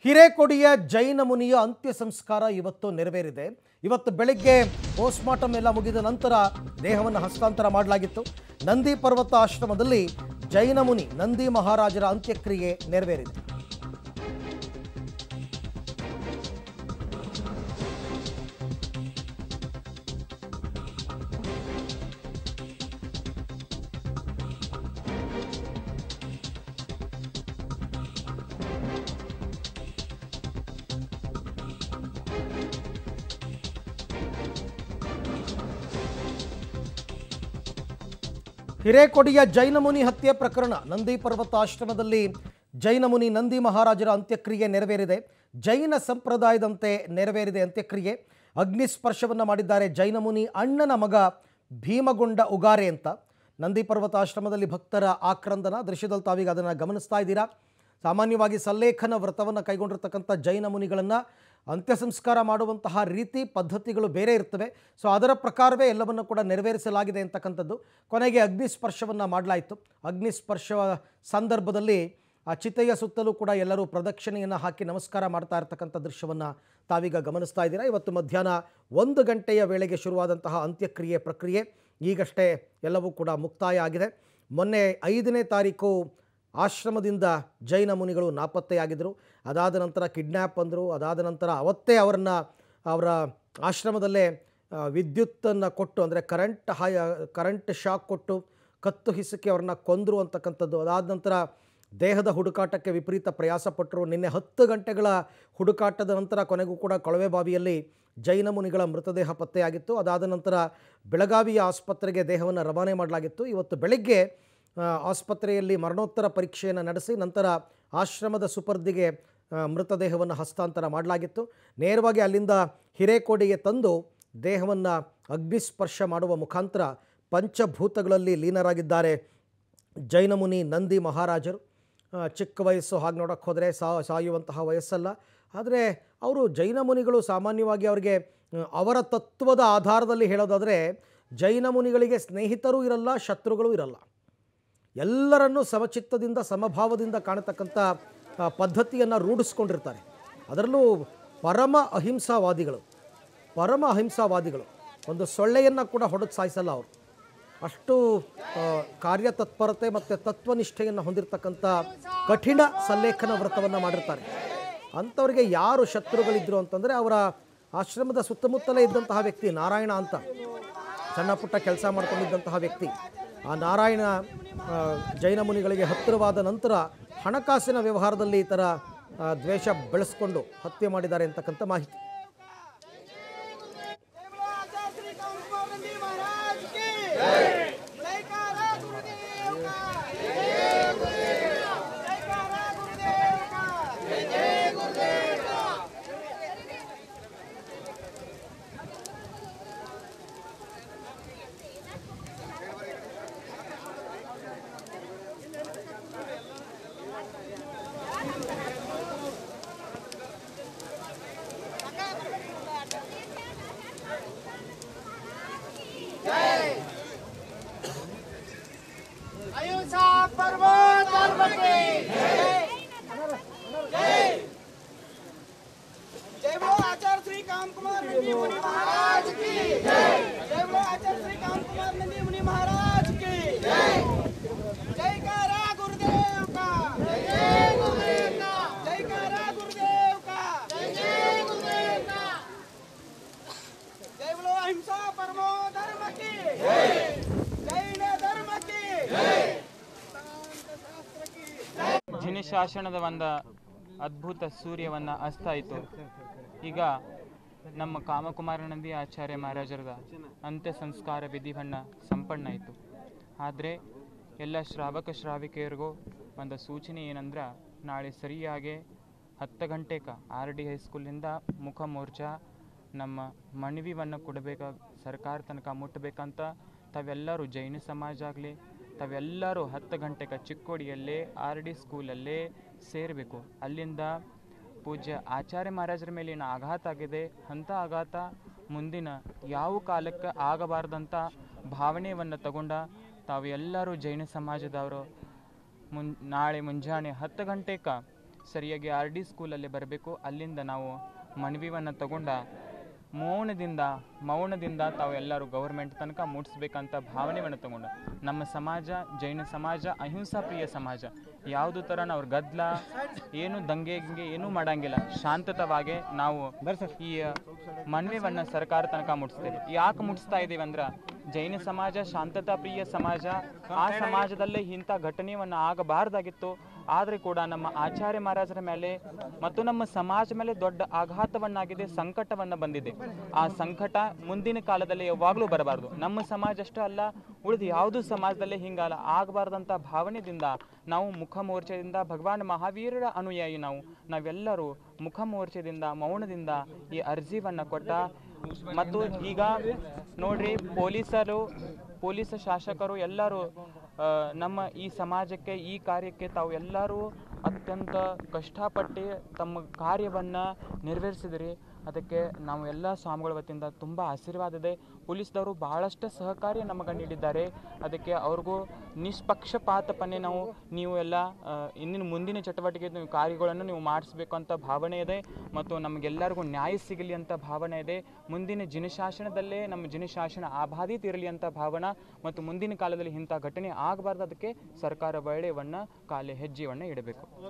ಹಿರೇಕೊಡಿಯ ಜೈನ ಮುನಿಯ ಅಂತ್ಯ ಸಂಸ್ಕಾರ ಇವತ್ತು ನೆರವೇರಿದೆ ಇವತ್ತು ಬೆಳಗ್ಗೆ ಪೋಸ್ಟ್ಮಾರ್ಟಮ್ ಎಲ್ಲ ಮುಗಿದ ನಂತರ ದೇಹವನ್ನು ಹಸ್ತಾಂತರ ಮಾಡಲಾಗಿತ್ತು ನಂದಿ ಪರ್ವತ ಆಶ್ರಮದಲ್ಲಿ ಜೈನ ಮುನಿ ನಂದಿ ಮಹಾರಾಜರ ಅಂತ್ಯಕ್ರಿಯೆ ನೆರವೇರಿದೆ ಹಿರೇಕೊಡಿಯ ಜೈನ ಮುನಿ ಹತ್ಯೆ ಪ್ರಕರಣ ನಂದಿ ಪರ್ವತ ಆಶ್ರಮದಲ್ಲಿ ಜೈನ ಮುನಿ ನಂದಿ ಮಹಾರಾಜರ ಅಂತ್ಯಕ್ರಿಯೆ ನೆರವೇರಿದೆ ಜೈನ ಸಂಪ್ರದಾಯದಂತೆ ನೆರವೇರಿದೆ ಅಂತ್ಯಕ್ರಿಯೆ ಅಗ್ನಿ ಸ್ಪರ್ಶವನ್ನು ಮಾಡಿದ್ದಾರೆ ಜೈನ ಮುನಿ ಅಣ್ಣನ ಮಗ ಭೀಮಗೊಂಡ ಉಗಾರೆ ಅಂತ ನಂದಿ ಪರ್ವತ ಆಶ್ರಮದಲ್ಲಿ ಭಕ್ತರ ಆಕ್ರಂದನ ದೃಶ್ಯದಲ್ಲಿ ತಾವೀಗ ಅದನ್ನು ಗಮನಿಸ್ತಾ ಇದ್ದೀರಾ ಸಾಮಾನ್ಯವಾಗಿ ಸಲ್ಲೇಖನ ವ್ರತವನ್ನು ಕೈಗೊಂಡಿರ್ತಕ್ಕಂಥ ಜೈನ ಮುನಿಗಳನ್ನು ಅಂತ್ಯ ಸಂಸ್ಕಾರ ಮಾಡುವಂತಹ ರೀತಿ ಪದ್ಧತಿಗಳು ಬೇರೆ ಇರ್ತವೆ ಸೊ ಅದರ ಪ್ರಕಾರವೇ ಎಲ್ಲವನ್ನು ಕೂಡ ನೆರವೇರಿಸಲಾಗಿದೆ ಅಂತಕ್ಕಂಥದ್ದು ಕೊನೆಗೆ ಅಗ್ನಿ ಸ್ಪರ್ಶವನ್ನು ಮಾಡಲಾಯಿತು ಅಗ್ನಿ ಸ್ಪರ್ಶ ಸಂದರ್ಭದಲ್ಲಿ ಆ ಚಿತೆಯ ಸುತ್ತಲೂ ಕೂಡ ಎಲ್ಲರೂ ಪ್ರದಕ್ಷಿಣೆಯನ್ನು ಹಾಕಿ ನಮಸ್ಕಾರ ಮಾಡ್ತಾ ಇರ್ತಕ್ಕಂಥ ದೃಶ್ಯವನ್ನು ತಾವೀಗ ಗಮನಿಸ್ತಾ ಇದ್ದೀರಾ ಇವತ್ತು ಮಧ್ಯಾಹ್ನ ಒಂದು ಗಂಟೆಯ ವೇಳೆಗೆ ಶುರುವಾದಂತಹ ಅಂತ್ಯಕ್ರಿಯೆ ಪ್ರಕ್ರಿಯೆ ಈಗಷ್ಟೇ ಎಲ್ಲವೂ ಕೂಡ ಮುಕ್ತಾಯ ಆಗಿದೆ ಮೊನ್ನೆ ಐದನೇ ತಾರೀಕು ಆಶ್ರಮದಿಂದ ಜೈನ ಮುನಿಗಳು ನಾಪತ್ತೆಯಾಗಿದ್ದರು ಅದಾದ ನಂತರ ಕಿಡ್ನ್ಯಾಪ್ ಅಂದರು ಅದಾದ ನಂತರ ಅವತ್ತೇ ಅವರನ್ನು ಅವರ ಆಶ್ರಮದಲ್ಲೇ ಆ, ವಿದ್ಯುತ್ತನ್ನು ಕೊಟ್ಟು ಅಂದರೆ ಕರೆಂಟ್ ಹಾಯ ಕರೆಂಟ್ ಶಾಕ್ ಕೊಟ್ಟು ಕತ್ತು ಹಿಸುಕಿ ಅವ್ರನ್ನ ಕೊಂದರು ಅಂತಕ್ಕಂಥದ್ದು ಅದಾದ ನಂತರ ದೇಹದ ಹುಡುಕಾಟಕ್ಕೆ ವಿಪರೀತ ಪ್ರಯಾಸ ಪಟ್ಟರು ನಿನ್ನೆ ಹತ್ತು ಗಂಟೆಗಳ ಹುಡುಕಾಟದ ನಂತರ ಕೊನೆಗೂ ಕೂಡ ಕೊಳವೆ ಬಾವಿಯಲ್ಲಿ ಜೈನ ಮುನಿಗಳ ಮೃತದೇಹ ಪತ್ತೆಯಾಗಿತ್ತು ಅದಾದ ನಂತರ ಬೆಳಗಾವಿಯ ಆಸ್ಪತ್ರೆಗೆ ದೇಹವನ್ನು ರವಾನೆ ಮಾಡಲಾಗಿತ್ತು ಇವತ್ತು ಬೆಳಗ್ಗೆ ಆ, ಆಸ್ಪತ್ರೆಯಲ್ಲಿ ಮರಣೋತ್ತರ ಪರೀಕ್ಷೆಯನ್ನು ನಡೆಸಿ ನಂತರ ಆಶ್ರಮದ ಸುಪರ್ದಿಗೆ ಆ, ಮೃತದೇಹವನ್ನು ಹಸ್ತಾಂತರ ಮಾಡಲಾಗಿತ್ತು ನೇರವಾಗಿ ಅಲ್ಲಿಂದ ಹಿರೇಕೋಡಿಗೆ ತಂದು ದೇಹವನ್ನು ಅಗ್ನಿಸ್ಪರ್ಶ ಮಾಡುವ ಮುಖಾಂತರ ಪಂಚಭೂತಗಳಲ್ಲಿ ಲೀನರಾಗಿದ್ದಾರೆ ಜೈನ ಮುನಿ ನಂದಿ ಮಹಾರಾಜರು ಆ, ಚಿಕ್ಕ ವಯಸ್ಸು ಹಾಗೆ ನೋಡೋಕ್ಕೆ ಹೋದರೆ ಸಾ ಸಾಯುವಂತಹ ವಯಸ್ಸಲ್ಲ ಆದರೆ ಅವರು ಜೈನ ಮುನಿಗಳು ಸಾಮಾನ್ಯವಾಗಿ ಅವರಿಗೆ ಆ, ಅವರ ತತ್ವದ ಆಧಾರದಲ್ಲಿ ಹೇಳೋದಾದರೆ ಜೈನ ಮುನಿಗಳಿಗೆ ಸ್ನೇಹಿತರೂ ಇರಲ್ಲ ಶತ್ರುಗಳೂ ಇರಲ್ಲ ಎಲ್ಲರನ್ನೂ ಸಮಚಿತ್ತದಿಂದ ಸಮಭಾವದಿಂದ ಕಾಣತಕ್ಕಂಥ ಪದ್ಧತಿಯನ್ನು ರೂಢಿಸ್ಕೊಂಡಿರ್ತಾರೆ ಅದರಲ್ಲೂ ಪರಮ ಅಹಿಂಸಾವಾದಿಗಳು ಪರಮ ಅಹಿಂಸಾವಾದಿಗಳು ಒಂದು ಸೊಳ್ಳೆಯನ್ನು ಕೂಡ ಹೊಡೆದು ಸಾಯಿಸಲ್ಲ ಅವರು ಅಷ್ಟು ಆ, ಕಾರ್ಯತತ್ಪರತೆ ಮತ್ತು ತತ್ವನಿಷ್ಠೆಯನ್ನು ಹೊಂದಿರತಕ್ಕಂಥ ಕಠಿಣ ಸಲ್ಲೇಖನ ವ್ರತವನ್ನು ಮಾಡಿರ್ತಾರೆ ಅಂಥವ್ರಿಗೆ ಯಾರು ಶತ್ರುಗಳಿದ್ರು ಅಂತಂದರೆ ಅವರ ಆಶ್ರಮದ ಸುತ್ತಮುತ್ತಲೇ ಇದ್ದಂತಹ ವ್ಯಕ್ತಿ ನಾರಾಯಣ ಅಂತ ಸಣ್ಣ ಪುಟ್ಟ ಕೆಲಸ ಮಾಡ್ಕೊಂಡಿದ್ದಂತಹ ವ್ಯಕ್ತಿ ಆ ನಾರಾಯಣ ಆ, ಜೈನ ಮುನಿಗಳಿಗೆ ಹತ್ತಿರವಾದ ನಂತರ ಹಣಕಾಸಿನ ವ್ಯವಹಾರದಲ್ಲಿ ಈ ಥರ ಆ, ದ್ವೇಷ ಬೆಳೆಸ್ಕೊಂಡು ಹತ್ಯೆ ಮಾಡಿದ್ದಾರೆ ಅಂತಕ್ಕಂಥ ಮಾಹಿತಿ आचार्य श्री कामकुमार नंदी महाराज की जयकारा गुरुदेव का जयकारा गुरुदेव का जय गुरुदेव का अहिंसा परमो धर्म की जय जय बोलो आचार्य श्री काम कुमार नंदी मुनि महाराज की जय बोलो आचार्य श्री काम कुमार नंदी मुनि महाराज की जयकारा गुरुदेव का जय गुरुदेव का जयकारा गुरुदेव का जय गुरुदेव का जय बोलो अहिंसा परमो धर्म की जैन धर्म की शास्त्र की ಜಿನಿ ಶಾಸನದ ಒಂದು ಅದ್ಭುತ ಸೂರ್ಯವನ್ನು ಅಸ್ತಾಯಿತು ಈಗ ನಮ್ಮ ಕಾಮಕುಮಾರನಂದಿ ಆಚಾರ್ಯ ಮಹಾರಾಜರದ ಅಂತ್ಯ ಸಂಸ್ಕಾರ ವಿಧಿವನ್ನು ಸಂಪನ್ನ ಆಯಿತು ಆದರೆ ಎಲ್ಲ ಶ್ರಾವಕ ಶ್ರಾವಿಕೆಯರಿಗೂ ಒಂದು ಸೂಚನೆ ಏನಂದ್ರೆ ನಾಳೆ ಸರಿಯಾಗಿ ಹತ್ತು ಗಂಟೆಗೆ ಆರ್ ಡಿ ಹೈಸ್ಕೂಲಿಂದ ಮುಖ ಮೋರ್ಚಾ ನಮ್ಮ ಮನವಿಯನ್ನು ಕೊಡಬೇಕಾ ಸರ್ಕಾರ ತನಕ ಮುಟ್ಟಬೇಕಂತ ತಾವೆಲ್ಲರೂ ಜೈನ ಸಮಾಜ ಆಗಲಿ ತಾವೆಲ್ಲರೂ ಹತ್ತು ಗಂಟೆಗೆ ಚಿಕ್ಕೋಡಿಯಲ್ಲೇ ಆರ್ ಡಿ ಸ್ಕೂಲಲ್ಲೇ ಸೇರಬೇಕು ಅಲ್ಲಿಂದ ಪೂಜ್ಯ ಆಚಾರ್ಯ ಮಹಾರಾಜರ ಮೇಲಿನ ಆಘಾತ ಆಗಿದೆ ಅಂಥ ಆಘಾತ ಮುಂದಿನ ಯಾವ ಕಾಲಕ್ಕೆ ಆಗಬಾರ್ದಂಥ ಭಾವನೆಯನ್ನು ತಗೊಂಡ ತಾವು ಎಲ್ಲರೂ ಜೈನ ಸಮಾಜದವರು ಮುನ್ ನಾಳೆ ಮುಂಜಾನೆ ಹತ್ತು ಗಂಟೆಗೆ ಸರಿಯಾಗಿ ಆರ್ ಡಿ ಸ್ಕೂಲಲ್ಲಿ ಬರಬೇಕು ಅಲ್ಲಿಂದ ನಾವು ಮನವಿಯನ್ನು ತಗೊಂಡ ಮೌನದಿಂದ ಮೌನದಿಂದ ತಾವು ಎಲ್ಲರೂ ಗೌರ್ಮೆಂಟ್ ತನಕ ಮುಟ್ಸ್ಬೇಕಂತ ಭಾವನೆಯನ್ನು ತಗೊಂಡು ನಮ್ಮ ಸಮಾಜ ಜೈನ ಸಮಾಜ ಅಹಿಂಸಾ ಪ್ರಿಯ ಸಮಾಜ ಯಾವುದು ಥರ ನಾವು ಗದ್ದಲ ಏನು ದಂಗೆ ಗಿಂಗೆ ಏನೂ ಮಾಡಂಗಿಲ್ಲ ಶಾಂತತವಾಗಿ ನಾವು ಈ ಮನವಿಯನ್ನು ಸರ್ಕಾರ ತನಕ ಮುಟ್ಟಿಸ್ತೇವೆ ಯಾಕೆ ಮುಟ್ಟಿಸ್ತಾ ಇದ್ದೀವಿ ಅಂದ್ರೆ ಜೈನ ಸಮಾಜ ಶಾಂತತಾ ಪ್ರಿಯ ಸಮಾಜ ಆ ಸಮಾಜದಲ್ಲೇ ಇಂಥ ಘಟನೆಯನ್ನು ಆಗಬಾರ್ದಾಗಿತ್ತು ಆದರೆ ಕೂಡ ನಮ್ಮ ಆಚಾರ್ಯ ಮಹಾರಾಜರ ಮೇಲೆ ಮತ್ತು ನಮ್ಮ ಸಮಾಜ ಮೇಲೆ ದೊಡ್ಡ ಆಘಾತವನ್ನಾಗಿದೆ ಸಂಕಟವನ್ನು ಬಂದಿದೆ ಆ ಸಂಕಟ ಮುಂದಿನ ಕಾಲದಲ್ಲಿ ಯಾವಾಗಲೂ ಬರಬಾರ್ದು ನಮ್ಮ ಸಮಾಜ ಅಷ್ಟೇ ಅಲ್ಲ ಉಳಿದ ಯಾವುದೂ ಸಮಾಜದಲ್ಲೇ ಹಿಂಗಲ್ಲ ಆಗಬಾರ್ದಂಥ ಭಾವನೆಯಿಂದ ನಾವು ಮುಖಮೋರ್ಚೆಯಿಂದ ಭಗವಾನ್ ಮಹಾವೀರರ ಅನುಯಾಯಿ ನಾವು ನಾವೆಲ್ಲರೂ ಮುಖಮೋರ್ಚೆದಿಂದ ಮೌನದಿಂದ ಈ ಅರ್ಜಿವನ್ನು ಕೊಟ್ಟ ಮತ್ತು ಈಗ ನೋಡ್ರಿ ಪೊಲೀಸರು ಪೊಲೀಸ್ ಶಾಸಕರು ಎಲ್ಲರೂ ಆ, ನಮ್ಮ ಈ ಸಮಾಜಕ್ಕೆ ಈ ಕಾರ್ಯಕ್ಕೆ ತಾವು ಎಲ್ಲರೂ ಅತ್ಯಂತ ಕಷ್ಟಪಟ್ಟು ತಮ್ಮ ಕಾರ್ಯವನ್ನು ನೆರವೇರಿಸಿದ್ರಿ ಅದಕ್ಕೆ ನಾವು ಎಲ್ಲ ಸ್ವಾಮಿಗಳ ವತಿಯಿಂದ ತುಂಬ ಆಶೀರ್ವಾದ ಇದೆ ಪೊಲೀಸ್ದವರು ಬಹಳಷ್ಟು ಸಹಕಾರ್ಯ ನಮಗೆ ನೀಡಿದ್ದಾರೆ ಅದಕ್ಕೆ ಅವ್ರಿಗೂ ನಿಷ್ಪಕ್ಷಪಾತಪನ್ನೇ ನಾವು ನೀವು ಎಲ್ಲ ಆ, ಇನ್ನಿನ ಮುಂದಿನ ಚಟುವಟಿಕೆ ನೀವು ಕಾರ್ಯಗಳನ್ನು ನೀವು ಮಾಡಿಸ್ಬೇಕು ಅಂತ ಭಾವನೆ ಇದೆ ಮತ್ತು ನಮಗೆಲ್ಲರಿಗೂ ನ್ಯಾಯ ಸಿಗಲಿ ಅಂತ ಭಾವನೆ ಇದೆ ಮುಂದಿನ ಜಿನಶಾಸನದಲ್ಲೇ ನಮ್ಮ ಜಿನಶಾಸನ ಆಬಾಧಿತ ಇರಲಿ ಅಂತ ಭಾವನೆ ಮತ್ತು ಮುಂದಿನ ಕಾಲದಲ್ಲಿ ಇಂಥ ಘಟನೆ ಆಗಬಾರ್ದು ಅದಕ್ಕೆ ಸರ್ಕಾರ ಒಳ್ಳೆಯವನ್ನ ಕಾಲೆ ಹೆಜ್ಜೆಯನ್ನು ಇಡಬೇಕು